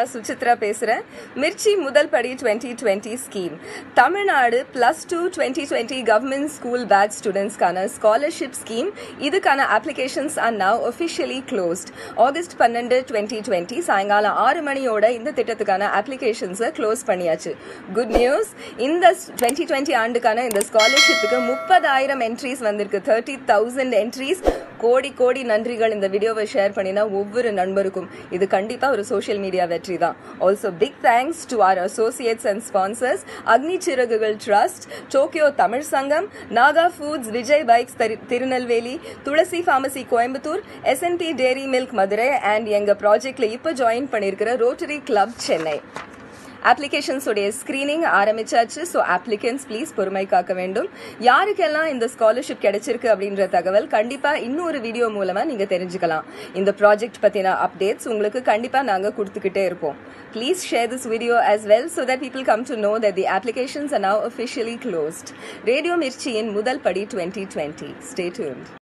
நான் சுசித்ரா பேசுறேன் மிர்ச்சி முதல் படி twenty twenty scheme Tamil Nadu plus two twenty twenty government school batch ஸ்டூடெண்ட்ஸ்க்கான ஸ்காலர்ஷிப் ஸ்கீம் இதுக்கான applications are now officially closed August பன்னெண்டு டுவெண்ட்டி டுவெண்ட்டி சாயங்காலம் ஆறு மணியோட இந்த திட்டத்துக்கான அப்ளிகேஷன்ஸை க்ளோஸ் பண்ணியாச்சு குட் நியூஸ் இந்த டுவெண்ட்டி டுவெண்ட்டி ஆண்டுக்கான இந்த ஸ்காலர்ஷிப்புக்கு முப்பதாயிரம் என்ட்ரிஸ் வந்திருக்கு தேர்ட்டி தௌசண்ட் என்ட்ரிஸ் கோடி கோடி நன்றிகள் இந்த வீடியோவை ஷேர் பண்ணினா ஒவ்வொரு நண்பருக்கும் இது கண்டிப்பா ஒரு சோஷியல் மீடியா வெற்றி தான் also big thanks to our associates and sponsors Agni Siragugal trust Tokyo Tamil Sangam Naga foods Vijay bikes Tirunelveli Tulasi pharmacy Coimbatore SNP dairy milk Madurai and எங்க ப்ராஜெக்ட்ல இப்போ ஜாயின் பண்ணியிருக்கிற ரோட்டரி கிளப் சென்னை அப்ளிகேஷன்ஸ் உடைய ஸ்கிரீனிங் ஆரம்பிச்சாச்சு ஸோ அப்ளிகன்ஸ் ப்ளீஸ் பொறுமை காக்க வேண்டும் யாருக்கெல்லாம் இந்த ஸ்காலர்ஷிப் கிடைச்சிருக்கு அப்படின்ற தகவல் கண்டிப்பா இன்னொரு வீடியோ மூலமா நீங்க தெரிஞ்சுக்கலாம் இந்த ப்ராஜெக்ட் பத்தின அப்டேட்ஸ் உங்களுக்கு கண்டிப்பா நாங்க கொடுத்துக்கிட்டே இருப்போம் please share this video as well so that people come to know that the applications are now officially closed radio மிர்ச்சியின் முதல் படி டுவெண்ட்டி டுவெண்ட்டி ஸ்டே tuned